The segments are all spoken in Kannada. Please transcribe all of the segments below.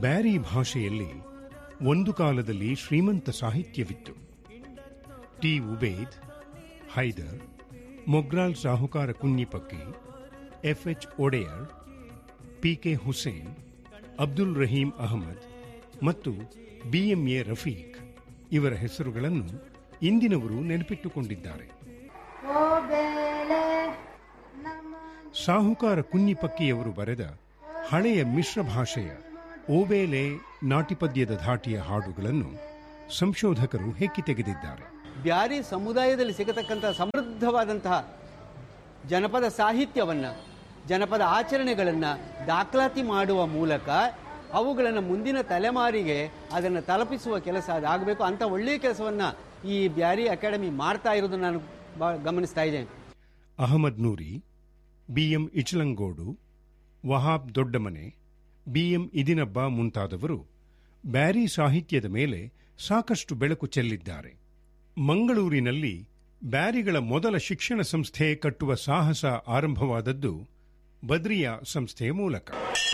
ಬ್ಯಾರಿ ಭಾಷೆಯಲ್ಲಿ ಒಂದು ಕಾಲದಲ್ಲಿ ಶ್ರೀಮಂತ ಸಾಹಿತ್ಯವಿತ್ತು T Ubed Haider Mogral Sahukara Kunhipakki F H Odeyar PK Hussain Abdul Rahim Ahmed ಮತ್ತು ಬಿಎಂಎ ರಫೀಕ್ ಇವರ ಹೆಸರುಗಳನ್ನು ಇಂದಿನವರು ನೆನಪಿಟ್ಟುಕೊಂಡಿದ್ದಾರೆ ಸಾಹುಕಾರ ಕುನ್ನಿಪಕ್ಕಿಯವರು ಬರೆದ ಹಳೆಯ ಮಿಶ್ರ ಭಾಷೆಯ ಓಬೇಲೆ ನಾಟಿಪದ್ಯದ ಧಾಟಿಯ ಹಾಡುಗಳನ್ನು ಸಂಶೋಧಕರು ಹೆಕ್ಕಿ ತೆಗೆದಿದ್ದಾರೆ ಬ್ಯಾರಿ ಸಮುದಾಯದಲ್ಲಿ ಸಿಗತಕ್ಕಂತಹ ಸಮೃದ್ಧವಾದಂತಹ ಜನಪದ ಸಾಹಿತ್ಯವನ್ನು ಜನಪದ ಆಚರಣೆಗಳನ್ನು ದಾಖಲಾತಿ ಮಾಡುವ ಮೂಲಕ ಅವುಗಳನ್ನು ಮುಂದಿನ ತಲೆಮಾರಿಗೆ ಅದನ್ನು ತಲುಪಿಸುವ ಕೆಲಸ ಅದಾಗಬೇಕು ಅಂತ ಒಳ್ಳೆಯ ಕೆಲಸವನ್ನು ಈ ಬ್ಯಾರಿ ಅಕಾಡೆಮಿ ಮಾಡ್ತಾ ಇರೋದು ನಾನು ಬಾ ಗಮನಿಸ್ತಾ ಇದ್ದೇನೆ ಅಹಮದ್ ನೂರಿ ಬಿಎಂ ಇಚಲಂಗೋಡು ವಹಾಬ್ ದೊಡ್ಡಮನೆ ಬಿಎಂ ಇದಿನಬ್ಬ ಮುಂತಾದವರು ಬ್ಯಾರಿ ಸಾಹಿತ್ಯದ ಮೇಲೆ ಸಾಕಷ್ಟು ಬೆಳಕು ಚೆಲ್ಲಿದ್ದಾರೆ ಮಂಗಳೂರಿನಲ್ಲಿ ಬ್ಯಾರಿಗಳ ಮೊದಲ ಶಿಕ್ಷಣ ಸಂಸ್ಥೆ ಕಟ್ಟುವ ಸಾಹಸ ಆರಂಭವಾದದ್ದು ಬದ್ರಿಯಾ ಸಂಸ್ಥೆಯ ಮೂಲಕ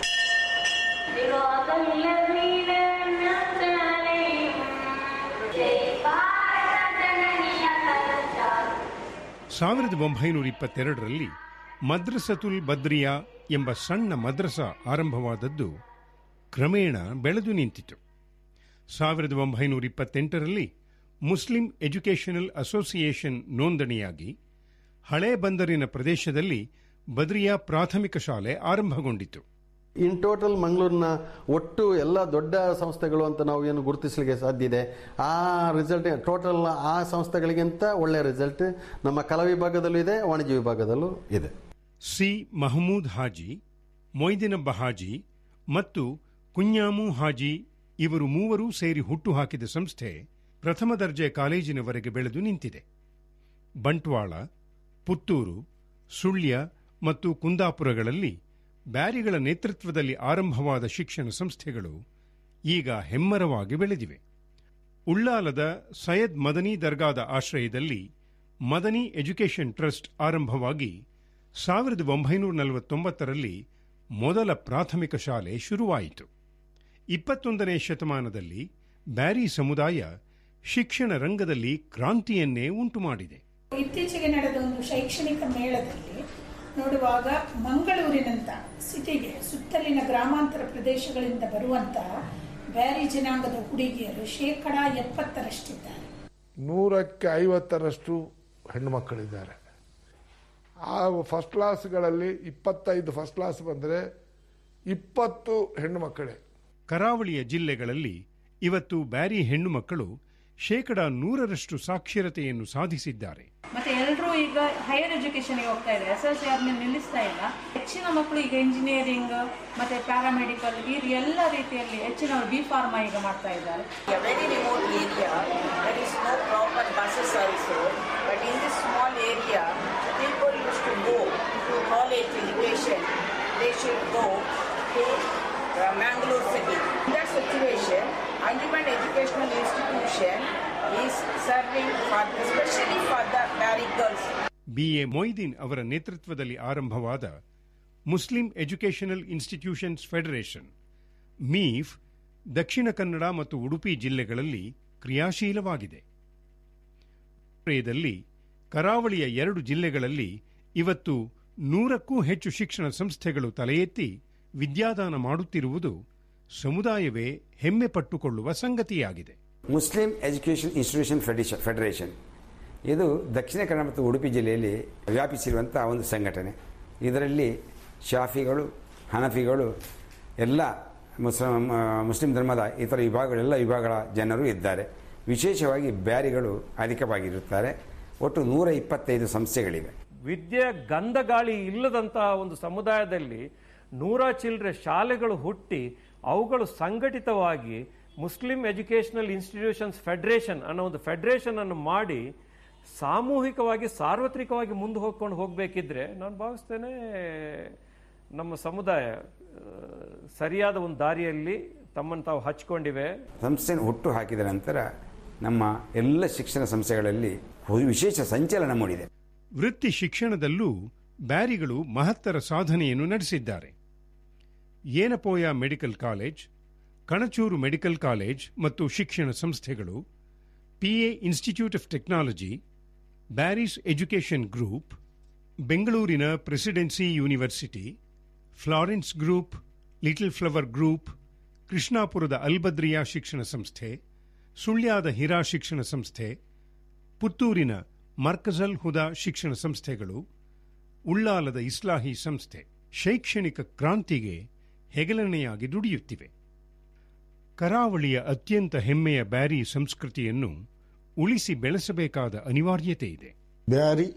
ಸಾವಿರದ ಒಂಬೈನೂರ ಇಪ್ಪತ್ತೆರಡರಲ್ಲಿ ಮದ್ರಸತುಲ್ ಬದ್ರಿಯಾ ಎಂಬ ಸಣ್ಣ ಮದ್ರಸ ಆರಂಭವಾದದ್ದು ಕ್ರಮೇಣ ಬೆಳೆದು ನಿಂತಿತು ಸಾವಿರದ ಒಂಬೈನೂರ ಇಪ್ಪತ್ತೆಂಟರಲ್ಲಿ ಮುಸ್ಲಿಂ ಎಜುಕೇಷನಲ್ ಅಸೋಸಿಯೇಷನ್ ನೋಂದಣಿಯಾಗಿ ಹಳೆ ಬಂದರಿನ ಪ್ರದೇಶದಲ್ಲಿ ಬದ್ರಿಯಾ ಪ್ರಾಥಮಿಕ ಶಾಲೆ ಆರಂಭಗೊಂಡಿತು ಇನ್ ಟೋಟಲ್ ಮಂಗಳೂರಿನ ಒಟ್ಟು ಎಲ್ಲ ದೊಡ್ಡ ಸಂಸ್ಥೆಗಳು ಅಂತ ನಾವು ಏನು ಗುರುತಿಸಲಿಕ್ಕೆ ಸಾಧ್ಯ ಇದೆ ಆ ರಿಸಲ್ಟ್ ಟೋಟಲ್ ಆ ಸಂಸ್ಥೆಗಳಿಗಿಂತ ಒಳ್ಳೆಯ ರಿಸಲ್ಟ್ ನಮ್ಮ ಕಲಾ ವಿಭಾಗದಲ್ಲೂ ಇದೆ ವಾಣಿಜ್ಯ ವಿಭಾಗದಲ್ಲೂ ಇದೆ ಸಿ ಮಹಮೂದ್ ಹಾಜಿ ಮೊಯ್ದಿನಬ್ಬ ಹಾಜಿ ಮತ್ತು ಕುഞ്ഞാಮು ಹಾಜಿ ಇವರು ಮೂವರೂ ಸೇರಿ ಹುಟ್ಟುಹಾಕಿದ ಸಂಸ್ಥೆ ಪ್ರಥಮ ದರ್ಜೆ ಕಾಲೇಜಿನವರೆಗೆ ಬೆಳೆದು ನಿಂತಿದೆ ಬಂಟ್ವಾಳ ಪುತ್ತೂರು ಸುಳ್ಯ ಮತ್ತು ಕುಂದಾಪುರಗಳಲ್ಲಿ ಬ್ಯಾರಿಗಳ ನೇತೃತ್ವದಲ್ಲಿ ಆರಂಭವಾದ ಶಿಕ್ಷಣ ಸಂಸ್ಥೆಗಳು ಈಗ ಹೆಮ್ಮರವಾಗಿ ಬೆಳೆದಿವೆ ಉಳ್ಳಾಲದ ಸೈಯದ್ ಮದನಿ ದರ್ಗಾದ ಆಶ್ರಯದಲ್ಲಿ ಮದನಿ ಎಜುಕೇಷನ್ ಟ್ರಸ್ಟ್ ಆರಂಭವಾಗಿ ಸಾವಿರದ ಒಂಬೈನೂರ ನಲವತ್ತೊಂಬತ್ತರಲ್ಲಿ ಮೊದಲ ಪ್ರಾಥಮಿಕ ಶಾಲೆ ಶುರುವಾಯಿತು ಇಪ್ಪತ್ತೊಂದನೇ ಶತಮಾನದಲ್ಲಿ ಬ್ಯಾರಿ ಸಮುದಾಯ ಶಿಕ್ಷಣ ರಂಗದಲ್ಲಿ ಕ್ರಾಂತಿಯನ್ನೇ ಉಂಟುಮಾಡಿದೆ ಇತ್ತೀಚೆಗೆ ನಡೆದ ಒಂದು ಶೈಕ್ಷಣಿಕ ಮೇಳದಲ್ಲಿ ನೋಡುವಾಗ ಮಂಗಳೂರಿನಂತ ಸಿಟಿಗೆ ಸುತ್ತಲಿನ ಗ್ರಾಮಾಂತರ ಪ್ರದೇಶಗಳಿಂದ ಬರುವಂತಹ ಬ್ಯಾರಿ ಜನಾಂಗದ ಹುಡುಗಿಯರು ಶೇಕಡ ಎಪ್ಪತ್ತರಷ್ಟಿದ್ದಾರೆ ನೂರಕ್ಕೆ ಐವತ್ತರಷ್ಟು ಹೆಣ್ಣುಮಕ್ಕಳಿದ್ದಾರೆ ಆ ಫಸ್ಟ್ ಕ್ಲಾಸ್ಗಳಲ್ಲಿ ಇಪ್ಪತ್ತೈದು ಫಸ್ಟ್ ಕ್ಲಾಸ್ ಬಂದರೆ ಇಪ್ಪತ್ತು ಹೆಣ್ಣು ಮಕ್ಕಳೇ ಕರಾವಳಿಯ ಜಿಲ್ಲೆಗಳಲ್ಲಿ ಇವತ್ತು ಬ್ಯಾರಿ ಹೆಣ್ಣು ಮಕ್ಕಳು ಶೇಕಡ ನೂರರಷ್ಟು ಸಾಕ್ಷರತೆಯನ್ನು ಸಾಧಿಸಿದ್ದಾರೆ ಮತ್ತೆ ಎಲ್ಲರೂ ಈಗ ಹೈಯರ್ ಎಜುಕೇಶನ್ಗೆ ಹೋಗ್ತಾ ಇದ್ದಾರೆ ಎಸ್ ಎಲ್ ಸಿ ಆದ್ಮೇಲೆ ನಿಲ್ಲಿಸ್ತಾ ಇಲ್ಲ ಹೆಚ್ಚಿನ ಮಕ್ಕಳು ಈಗ ಇಂಜಿನಿಯರಿಂಗ್ ಮತ್ತೆ ಪ್ಯಾರಾಮೆಡಿಕಲ್ ಈ ಎಲ್ಲ ರೀತಿಯಲ್ಲಿ ಹೆಚ್ಚಿನ ಬಿ ಫಾರ್ಮಾ ಈಗ ಮಾಡ್ತಾ ಇದ್ದಾರೆ a very remote area, there is no proper buses also. But in this small area, people used to go to college education. They should go to uh, Mangalore city. In that situation, Anjuman Educational Institution is serving for, especially for the married girls. BA Moideen ಅವರ ನೇತೃತ್ವದಲ್ಲಿ ಆರಂಭವಾದ Muslim educational institutions federation MEIF Dakshina Kannada ಮತ್ತು ಉಡುಪಿ ಜಿಲ್ಲೆಗಳಲ್ಲಿ ಕ್ರಿಯಾಶೀಲವಾಗಿದೆ ದಲ್ಲಿ ಕರಾವಳಿಯ ಎರಡು ಜಿಲ್ಲೆಗಳಲ್ಲಿ ಇವತ್ತು ನೂರಕ್ಕೂ ಹೆಚ್ಚು ಶಿಕ್ಷಣ ಸಂಸ್ಥೆಗಳು ತಲೆ ಎತ್ತಿ ವಿದ್ಯಾದಾನ ಮಾಡುತ್ತಿರುವುದು ಸಮುದಾಯವೇ ಹೆಮ್ಮೆ ಪಟ್ಟುಕೊಳ್ಳುವ ಸಂಗತಿಯಾಗಿದೆ Muslim education institution federation federation ಇದು ದಕ್ಷಿಣ ಕನ್ನಡ ಮತ್ತು ಉಡುಪಿ ಜಿಲ್ಲೆಯಲ್ಲಿ ವ್ಯಾಪಿಸಿರುವಂಥ ಒಂದು ಸಂಘಟನೆ ಇದರಲ್ಲಿ ಶಾಫಿಗಳು ಹನಫಿಗಳು ಎಲ್ಲ ಮುಸ್ಲಿಂ ಮುಸ್ಲಿಂ ಧರ್ಮದ ಇತರ ವಿಭಾಗಗಳೆಲ್ಲ ವಿಭಾಗಗಳ ಜನರು ಇದ್ದಾರೆ ವಿಶೇಷವಾಗಿ ಬ್ಯಾರಿಗಳು ಅಧಿಕವಾಗಿರುತ್ತಾರೆ ಒಟ್ಟು ನೂರ ಇಪ್ಪತ್ತೈದು ಸಂಸ್ಥೆಗಳಿವೆ ವಿದ್ಯೆ ಗಂಧ ಗಾಳಿ ಇಲ್ಲದಂತಹ ಒಂದು ಸಮುದಾಯದಲ್ಲಿ ನೂರ ಚಿಲ್ಲರೆ ಶಾಲೆಗಳು ಹುಟ್ಟಿ ಅವುಗಳು ಸಂಘಟಿತವಾಗಿ ಮುಸ್ಲಿಂ ಎಜುಕೇಷನಲ್ ಇನ್ಸ್ಟಿಟ್ಯೂಷನ್ಸ್ ಫೆಡರೇಷನ್ ಅನ್ನೋ ಒಂದು ಫೆಡರೇಷನ್ ಅನ್ನು ಮಾಡಿ ಸಾಮೂಹಿಕವಾಗಿ ಸಾರ್ವತ್ರಿಕವಾಗಿ ಮುಂದೆ ಹೋಗ್ಕೊಂಡು ಹೋಗಬೇಕಿದ್ರೆ ನಾನು ಭಾವಿಸ್ತೇನೆ ನಮ್ಮ ಸಮುದಾಯ ಆ, ಸರಿಯಾದ ಒಂದು ದಾರಿಯಲ್ಲಿ ತಮ್ಮನ್ನು ತಾವು ಹಚ್ಕೊಂಡಿವೆ ಸಂಸ್ಥೆ ಹುಟ್ಟು ಹಾಕಿದ ನಂತರ ನಮ್ಮ ಎಲ್ಲ ಶಿಕ್ಷಣ ಸಂಸ್ಥೆಗಳಲ್ಲಿ ವಿಶೇಷ ಸಂಚಲನ ಮೂಡಿದೆ ವೃತ್ತಿ ಶಿಕ್ಷಣದಲ್ಲೂ ಬ್ಯಾರಿಗಳು ಮಹತ್ತರ ಸಾಧನೆಯನ್ನು ನಡೆಸಿದ್ದಾರೆ Yenepoya medical college Kanachur medical college ಮತ್ತು ಶಿಕ್ಷಣ ಸಂಸ್ಥೆಗಳು PA institute of technology Bearys education group ಬೆಂಗಳೂರಿನ presidency university Florence group little flower group ಕೃಷ್ಣಾಪುರದ ಅಲ್ಬದ್ರಿಯಾ ಶಿಕ್ಷಣ ಸಂಸ್ಥೆ ಸುಳ್ಯದ ಹಿರಾ ಶಿಕ್ಷಣ ಸಂಸ್ಥೆ ಪುತ್ತೂರಿನ ಮರ್ಕಜಲ್ ಹುದಾ ಶಿಕ್ಷಣ ಸಂಸ್ಥೆಗಳು ಉಳ್ಳಾಲದ ಇಸ್ಲಾಹಿ ಸಂಸ್ಥೆ ಶೈಕ್ಷಣಿಕ ಕ್ರಾಂತಿಗೆ ಹೆಗಲಣೆಯಾಗಿ ದುಡಿಯುತ್ತಿವೆ ಕರಾವಳಿಯ ಅತ್ಯಂತ ಹೆಮ್ಮೆಯ ಬ್ಯಾರಿ ಸಂಸ್ಕೃತಿಯನ್ನು ಉಳಿಸಿ ಬೆಳೆಸಬೇಕಾದ ಅನಿವಾರ್ಯತೆ ಇದೆ ಬ್ಯಾರಿ